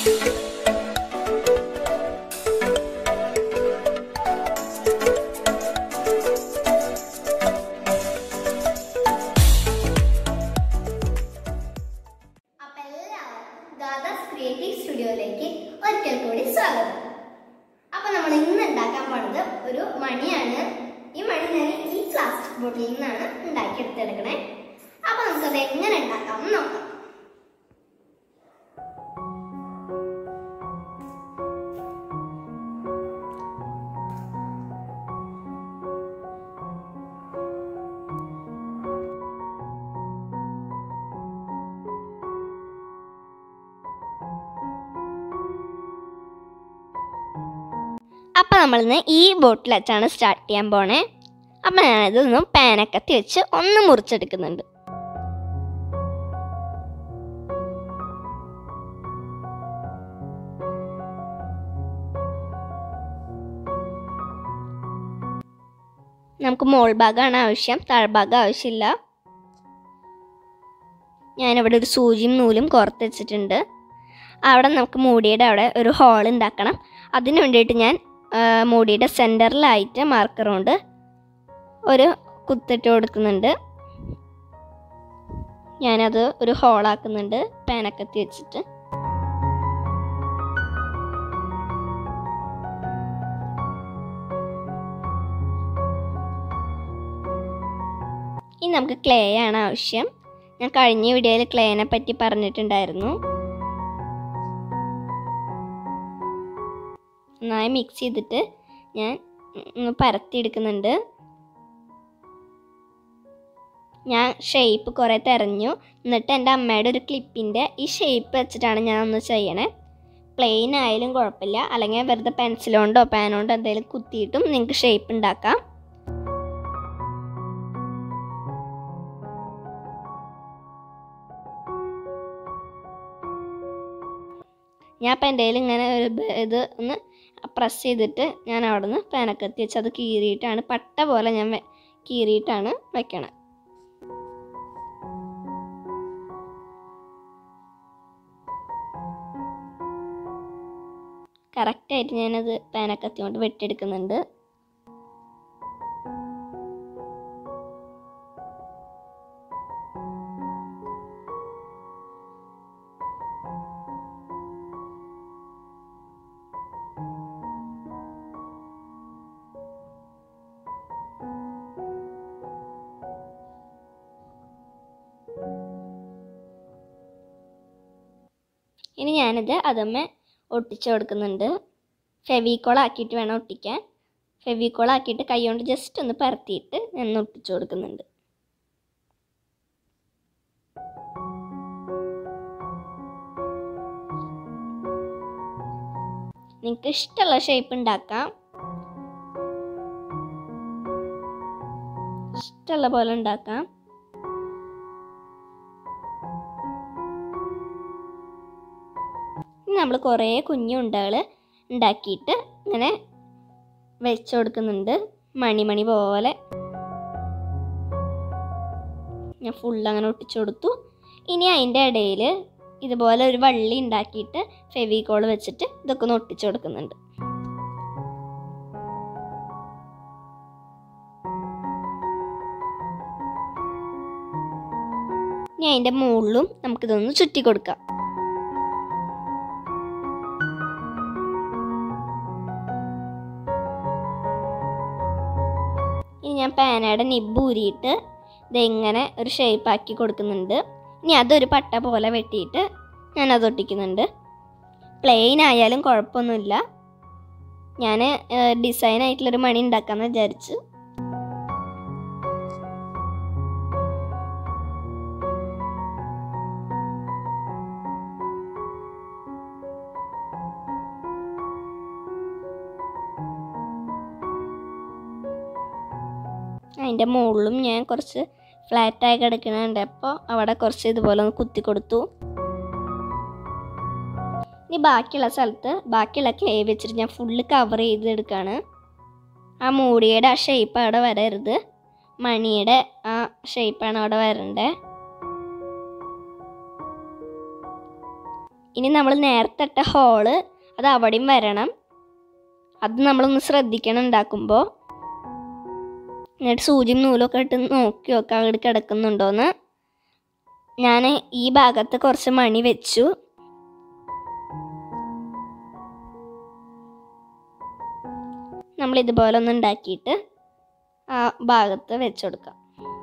അപ്പൊ എല്ലാവർക്കും ദാദാസ് ക്രിയേറ്റീവ് സ്റ്റുഡിയോയിലേക്ക് ഒരിക്കൽ കൂടി സ്വാഗതം അപ്പൊ നമ്മൾ ഇന്ന് ഉണ്ടാക്കാൻ പോണത് ഒരു മണിയാണ് ഈ മണി ഞാൻ ഈ പ്ലാസ്റ്റിക് ബോട്ടിൽ നിന്നാണ് ഉണ്ടാക്കിയെടുത്തെടുക്കണേ അപ്പൊ നമുക്കത് എങ്ങനെ ഉണ്ടാക്കാം എന്ന് നോക്കാം അപ്പം നമ്മളിന്ന് ഈ ബോട്ടിൽ വെച്ചാണ് സ്റ്റാർട്ട് ചെയ്യാൻ പോണേ അപ്പം ഞാനിതൊന്ന് പാനക്കത്തി വെച്ച് ഒന്ന് മുറിച്ചെടുക്കുന്നുണ്ട് നമുക്ക് മോൾ ഭാഗമാണ് ആവശ്യം താഴ്ഭാഗം ആവശ്യമില്ല ഞാനിവിടെ ഒരു സൂചിയും നൂലും കോർത്ത് വെച്ചിട്ടുണ്ട് അവിടെ നമുക്ക് മൂടിയുടെ അവിടെ ഒരു ഹോൾ ഉണ്ടാക്കണം അതിന് വേണ്ടിയിട്ട് ഞാൻ ആ, മൂടിയുടെ സെൻറ്ററിലായിട്ട് മാർക്കർ കൊണ്ട് ഒരു കുത്തിട്ട് കൊടുക്കുന്നുണ്ട് ഞാനത് ഒരു ഹോളാക്കുന്നുണ്ട് പാനക്കത്തി വെച്ചിട്ട് ഇനി നമുക്ക് ക്ലേ ആണ് ആവശ്യം ഞാൻ കഴിഞ്ഞ വീഡിയോയിൽ ക്ലേനെ പറ്റി പറഞ്ഞിട്ടുണ്ടായിരുന്നു നന്നായി മിക്സ് ചെയ്തിട്ട് ഞാൻ ഒന്ന് പരത്തിയെടുക്കുന്നുണ്ട് ഞാൻ ഷേപ്പ് കുറേ തിരഞ്ഞു എന്നിട്ട് എൻ്റെ അമ്മയുടെ ഒരു ക്ലിപ്പിൻ്റെ ഈ ഷേപ്പ് വെച്ചിട്ടാണ് ഞാൻ ഒന്ന് ചെയ്യണേ പ്ലെയിൻ ആയാലും കുഴപ്പമില്ല അല്ലെങ്കിൽ വെറുതെ പെൻസിൽ കൊണ്ടോ പാൻ കൊണ്ടോ എന്തെങ്കിലും കുത്തിയിട്ടും നിങ്ങൾക്ക് ഷേപ്പ് ഉണ്ടാക്കാം ഞാൻ അപ്പം എൻ്റെ കയ്യിൽ ഇങ്ങനെ ഒരു ബ- ഇത് ഒന്ന് പ്രസ് ചെയ്തിട്ട് ഞാൻ അവിടെ നിന്ന് പാനക്കത്തി വെച്ച് അത് കീറിയിട്ടാണ് പട്ട പോലെ ഞാൻ വെ- കീറിയിട്ടാണ് വെക്കണത് കറക്റ്റായിട്ട് ഞാനത് പാനക്കത്തി കൊണ്ട് വെട്ടിയെടുക്കുന്നുണ്ട് ഇനി ഞാനിത് അതമ്മ ഒട്ടിച്ചു കൊടുക്കുന്നുണ്ട് ഫെവിക്കോൾ ആക്കിയിട്ട് വേണം ഒട്ടിക്കാൻ ഫെവിക്കോൾ ആക്കിയിട്ട് കൈ കൊണ്ട് ജസ്റ്റ് ഒന്ന് പരത്തിയിട്ട് ഞാൻ ഒന്ന് ഒട്ടിച്ചു കൊടുക്കുന്നുണ്ട് നിങ്ങൾക്ക് ഇഷ്ടമുള്ള ഷേപ്പ് ഉണ്ടാക്കാം ഇഷ്ടമുള്ള പോലെ ഉണ്ടാക്കാം ഇനി നമ്മൾ കുറേ കുഞ്ഞു ഉണ്ടകൾ ഉണ്ടാക്കിയിട്ട് ഇങ്ങനെ വെച്ച് കൊടുക്കുന്നുണ്ട് മണിമണി പോലെ ഞാൻ ഫുൾ അങ്ങനെ ഒട്ടിച്ചു കൊടുത്തു ഇനി അതിൻ്റെ ഇടയിൽ ഇതുപോലെ ഒരു വള്ളി ഉണ്ടാക്കിയിട്ട് ഫെവിക്കോൾ വെച്ചിട്ട് ഇതൊക്കെ ഒന്ന് ഒട്ടിച്ചു കൊടുക്കുന്നുണ്ട് ഇനി അതിൻ്റെ മുകളിലും നമുക്കിതൊന്ന് ചുറ്റി കൊടുക്കാം ഇനി ഞാൻ പാനയുടെ നിബ് ഊരിയിട്ട് ഇതെങ്ങനെ ഒരു ഷേപ്പ് ആക്കി കൊടുക്കുന്നുണ്ട് ഇനി അതൊരു പട്ട പോലെ വെട്ടിയിട്ട് ഞാൻ അത് ഒട്ടിക്കുന്നുണ്ട് പ്ലെയിൻ ആയാലും കുഴപ്പമൊന്നുമില്ല ഞാൻ ഡിസൈൻ ആയിട്ടുള്ളൊരു മണി ഉണ്ടാക്കാമെന്ന് വിചാരിച്ചു അതിൻ്റെ മുകളിലും ഞാൻ കുറച്ച് ഫ്ലാറ്റായി കിടക്കുന്നുണ്ട് അപ്പോൾ അവിടെ കുറച്ച് ഇതുപോലെ ഒന്ന് കുത്തി കൊടുത്തു ഇനി ബാക്കിയുള്ള സ്ഥലത്ത് ബാക്കിയുള്ള ക്ലേ വെച്ചിട്ട് ഞാൻ ഫുള്ള് കവർ ചെയ്തെടുക്കുകയാണ് ആ മൂടിയുടെ ആ ഷേപ്പ് അവിടെ വരരുത് മണിയുടെ ആ ഷേപ്പാണ് അവിടെ വരണ്ടേ ഇനി നമ്മൾ നേരത്തെ ഇട്ട ഹോള് അത് അവിടെയും വരണം അത് നമ്മളൊന്ന് ശ്രദ്ധിക്കണം ഉണ്ടാക്കുമ്പോൾ എന്നിട്ട് സൂചിയും നൂലൊക്കെ ഇട്ട് നോക്കി നോക്കാം അവിടെ കിടക്കുന്നുണ്ടോയെന്ന് ഞാൻ ഈ ഭാഗത്ത് കുറച്ച് മണി വെച്ചു നമ്മൾ ഇതുപോലെ ഒന്ന് ഉണ്ടാക്കിയിട്ട് ആ ഭാഗത്ത് വെച്ച് കൊടുക്കാം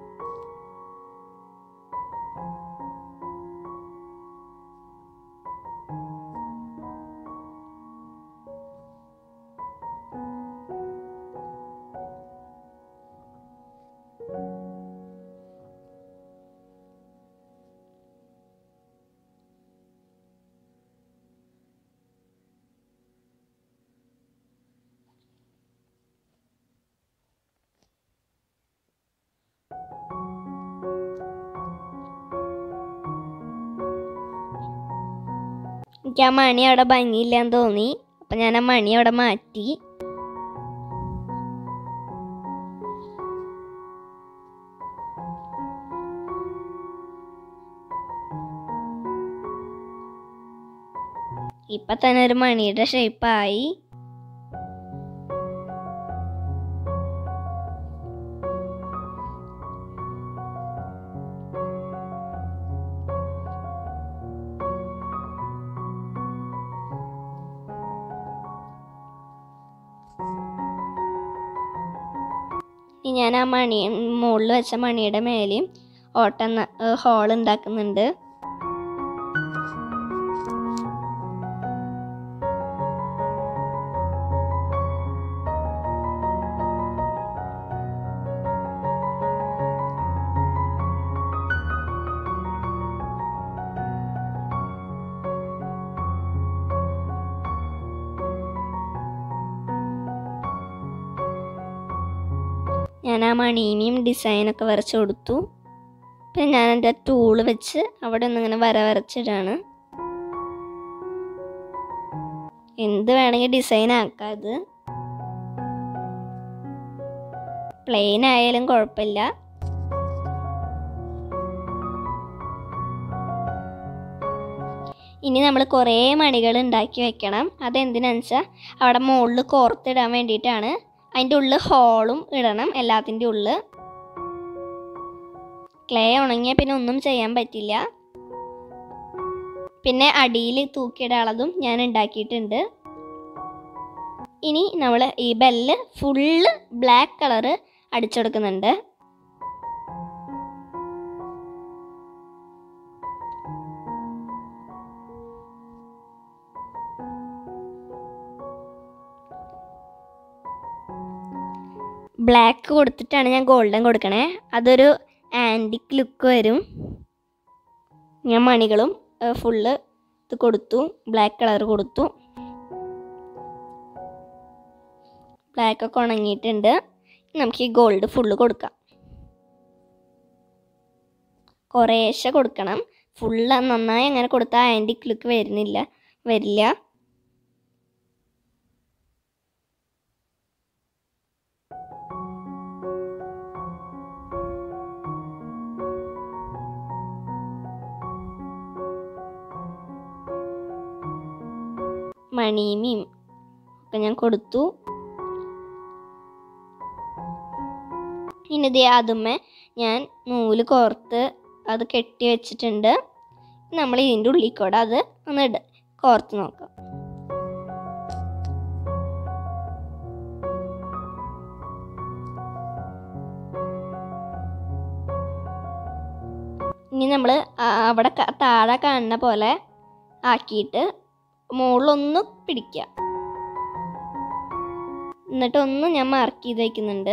എനിക്ക് ആ മണി അവിടെ ഭംഗിയില്ലാന്ന് തോന്നി അപ്പം ഞാൻ ആ മണി അവിടെ മാറ്റി ഇപ്പൊ തന്നെ ഒരു മണിയുടെ ഷേപ്പായി ഇനി ഞാൻ ആ മണി മുകളിൽ വെച്ച മണിയുടെ മേലെയും ഓട്ട ഹോൾ ഉണ്ടാക്കുന്നുണ്ട് ഞാൻ ആ മണീനെയും ഡിസൈനൊക്കെ വരച്ചു കൊടുത്തു പിന്നെ ഞാൻ എൻ്റെ ടൂള് വെച്ച് അവിടെ ഒന്നിങ്ങനെ വര വരച്ചിടാണ് എന്ത് വേണമെങ്കിൽ ഡിസൈൻ ആക്കാം ഇത് പ്ലെയിൻ ആയാലും കുഴപ്പമില്ല ഇനി നമ്മൾ കുറേ മണികൾ ഉണ്ടാക്കി വെക്കണം അതെന്തിനാന്ന് വെച്ചാൽ അവിടെ മുകളിൽ കോർത്തിടാൻ വേണ്ടിയിട്ടാണ് അതിൻ്റെ ഉള്ളിൽ ഹോളും ഇടണം എല്ലാത്തിൻ്റെ ഉള്ളിൽ ക്ലേ ഉണങ്ങിയാൽ പിന്നെ ഒന്നും ചെയ്യാൻ പറ്റില്ല പിന്നെ അടിയിൽ തൂക്കിയിടാനുള്ളതും ഞാൻ ഉണ്ടാക്കിയിട്ടുണ്ട് ഇനി നമ്മൾ ഈ ബെല്ല് ഫുള്ള് ബ്ലാക്ക് കളറ് അടിച്ചെടുക്കുന്നുണ്ട് ബ്ലാക്ക് കൊടുത്തിട്ടാണ് ഞാൻ ഗോൾഡൻ കൊടുക്കണേ അതൊരു ആൻറ്റിക് ലുക്ക് വരും ഞാൻ മണികളും ഫുള്ള് ഇത് കൊടുത്തു ബ്ലാക്ക് കളർ കൊടുത്തു ബ്ലാക്ക് ഒക്കെ ഉണങ്ങിയിട്ടുണ്ട് നമുക്ക് ഈ ഗോൾഡ് ഫുള്ള് കൊടുക്കാം കുറേശ്ശെ കൊടുക്കണം ഫുള്ള് നന്നായി അങ്ങനെ കൊടുത്താൽ ആൻറ്റിക് ലുക്ക് വരുന്നില്ല വരില്ല മണിയും ഒക്കെ ഞാൻ കൊടുത്തു ഇനി ദേ അതുമ്മേ ഞാൻ നൂല് കോർത്ത് അത് കെട്ടി വെച്ചിട്ടുണ്ട് നമ്മൾ ഇതിൻ്റെ ഉള്ളിൽ കൂടെ അത് ഒന്ന് ഇട കോർത്ത് നോക്കാം ഇനി നമ്മൾ അവിടെ ക- താഴെ കാണുന്ന പോലെ ആക്കിയിട്ട് മുകളിലൊന്ന് പിടിക്കുക എന്നിട്ട് ഒന്ന് ഞാൻ മാർക്ക് ചെയ്ത് വയ്ക്കുന്നുണ്ട്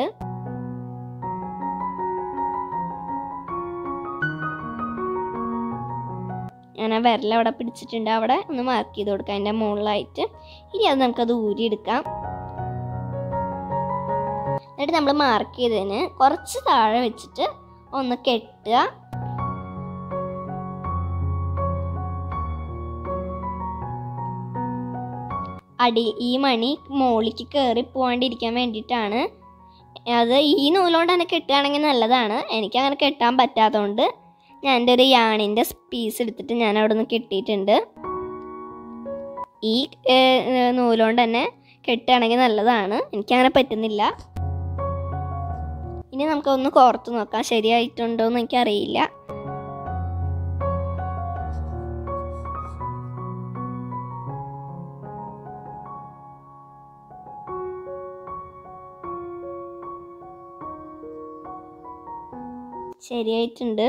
ഞാൻ ആ വിരൽ അവിടെ പിടിച്ചിട്ടുണ്ട് അവിടെ ഒന്ന് മാർക്ക് ചെയ്ത് കൊടുക്കാം അതിൻ്റെ മുകളിലായിട്ട് ഇനി അത് നമുക്കത് ഊരിയെടുക്കാം എന്നിട്ട് നമ്മൾ മാർക്ക് ചെയ്തതിന് കുറച്ച് താഴെ വെച്ചിട്ട് ഒന്ന് കെട്ടുക അടി ഈ മണി മോളിക്ക് കയറി പോവാണ്ടിരിക്കാൻ വേണ്ടിയിട്ടാണ് അത് ഈ നൂലുകൊണ്ട് തന്നെ കെട്ടുകയാണെങ്കിൽ നല്ലതാണ് എനിക്ക് അങ്ങനെ കെട്ടാൻ പറ്റാത്തതുകൊണ്ട് ഞാൻ എൻ്റെ ഒരു യാണിൻ്റെ പീസ് എടുത്തിട്ട് ഞാൻ അവിടെ നിന്ന് കെട്ടിയിട്ടുണ്ട് ഈ ഏഹ്, നൂലുകൊണ്ട് തന്നെ കെട്ടുകയാണെങ്കിൽ നല്ലതാണ് എനിക്കങ്ങനെ പറ്റുന്നില്ല ഇനി നമുക്കൊന്ന് കോർത്ത് നോക്കാം ശരിയായിട്ടുണ്ടോ എന്ന് എനിക്കറിയില്ല ശരിയായിട്ടുണ്ട്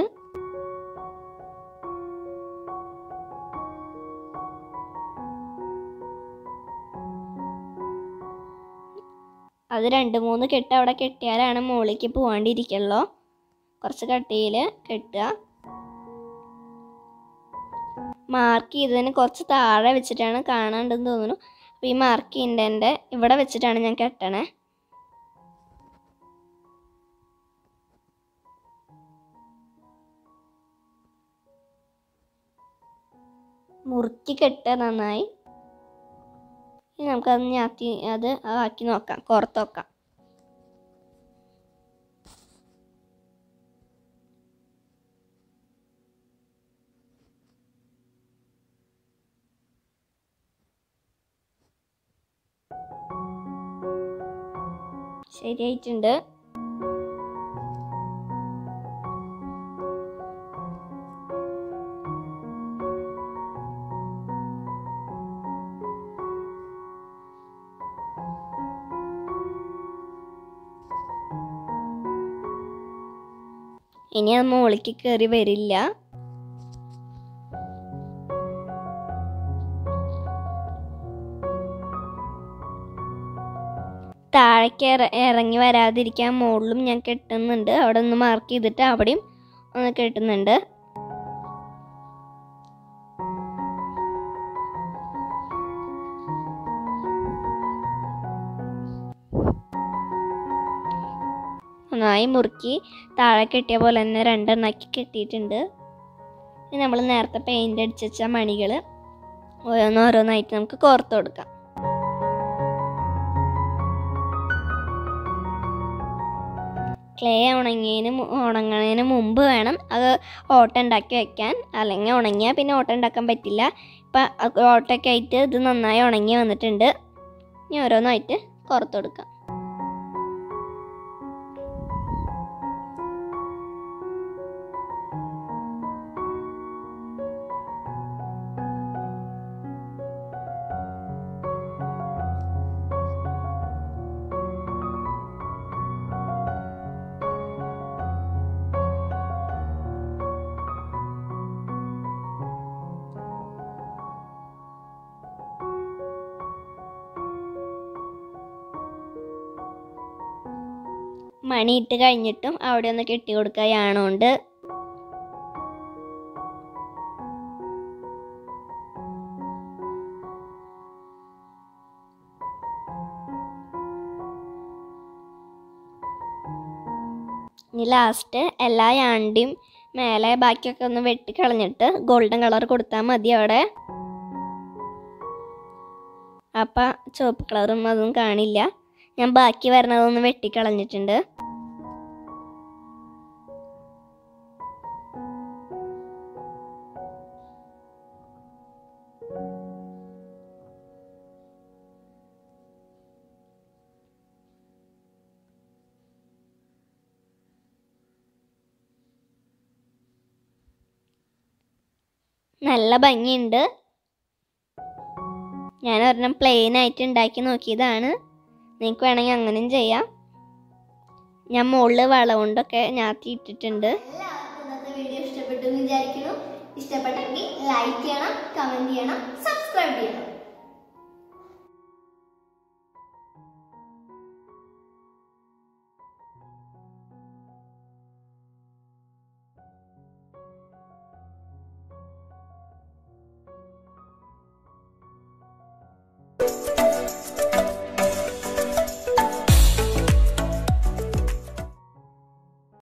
അത് രണ്ട് മൂന്ന് കെട്ട് അവിടെ കെട്ടിയാലാണ് മുകളിലേക്ക് പോവാണ്ടിരിക്കുള്ളൂ കുറച്ച് കട്ടിയിൽ കെട്ടുക മാർക്ക് ചെയ്തതിന് കുറച്ച് താഴെ വെച്ചിട്ടാണ് കാണാണ്ടെന്ന് തോന്നുന്നു അപ്പോൾ ഈ മാർക്ക് ചെയ്യേണ്ടതിൻ്റെ ഇവിടെ വെച്ചിട്ടാണ് ഞാൻ കെട്ടണേ മുറുക്കി കെട്ടുക നന്നായി ഇനി നമുക്കത് ഞാത്തി അത് ആക്കി നോക്കാം പുറത്ത് നോക്കാം ശരിയായിട്ടുണ്ട് ഇനി അത് മുകളിലേക്ക് കയറി വരില്ല താഴേക്ക് ഇറ- ഇറങ്ങി വരാതിരിക്കാൻ മുകളിലും ഞാൻ കെട്ടുന്നുണ്ട് അവിടെ ഒന്ന് മാർക്ക് ചെയ്തിട്ട് അവിടെയും ഒന്ന് കെട്ടുന്നുണ്ട് നന്നായി മുറുക്കി താഴെ കെട്ടിയ പോലെ തന്നെ രണ്ടെണ്ണാക്കി കെട്ടിയിട്ടുണ്ട് ഇനി നമ്മൾ നേരത്തെ പെയിൻ്റ് അടിച്ച് വെച്ച മണികൾ ഓരോന്നോരോന്നായിട്ട് നമുക്ക് കോർത്ത് കൊടുക്കാം ക്ലേ ഉണങ്ങിയതിന് മു- ഉണങ്ങണതിന് മുമ്പ് വേണം അത് ഓട്ട ഉണ്ടാക്കി വെക്കാൻ അല്ലെങ്കിൽ ഉണങ്ങിയാൽ പിന്നെ ഓട്ട ഉണ്ടാക്കാൻ പറ്റില്ല ഇപ്പം ഓട്ടൊക്കെ ആയിട്ട് ഇത് നന്നായി ഉണങ്ങി വന്നിട്ടുണ്ട് ഇനി ഓരോന്നായിട്ട് പുറത്ത് കൊടുക്കാം മണി ഇട്ട് കഴിഞ്ഞിട്ടും അവിടെ ഒന്ന് കെട്ടി കൊടുക്കുക യാണോണ്ട് ഇനി ലാസ്റ്റ് എല്ലാ യാണ്ടിയും മേലെ ബാക്കിയൊക്കെ ഒന്ന് വെട്ടിക്കളഞ്ഞിട്ട് ഗോൾഡൻ കളർ കൊടുത്താൽ മതി അവിടെ അപ്പം ചുവപ്പ് കളറും അതും കാണില്ല ഞാൻ ബാക്കി വരണതൊന്ന് വെട്ടിക്കളഞ്ഞിട്ടുണ്ട് നല്ല ഭംഗിയുണ്ട് ഞാൻ ഒരെണ്ണം പ്ലെയിൻ ആയിട്ട് ഉണ്ടാക്കി നോക്കിയതാണ് നിങ്ങൾക്ക് വേണമെങ്കിൽ അങ്ങനെയും ചെയ്യാം ഞാൻ മുകളിൽ വള കൊണ്ടൊക്കെ ഞാത്തി ഇട്ടിട്ടുണ്ട് എല്ലാവർക്കും ഇന്നത്തെ വീഡിയോ ഇഷ്ടപ്പെട്ടു എന്ന് വിചാരിക്കുന്നു ഇഷ്ടപ്പെട്ടെങ്കിൽ ലൈക്ക് ചെയ്യണം കമന്റ് ചെയ്യണം സബ്സ്ക്രൈബ് ചെയ്യണം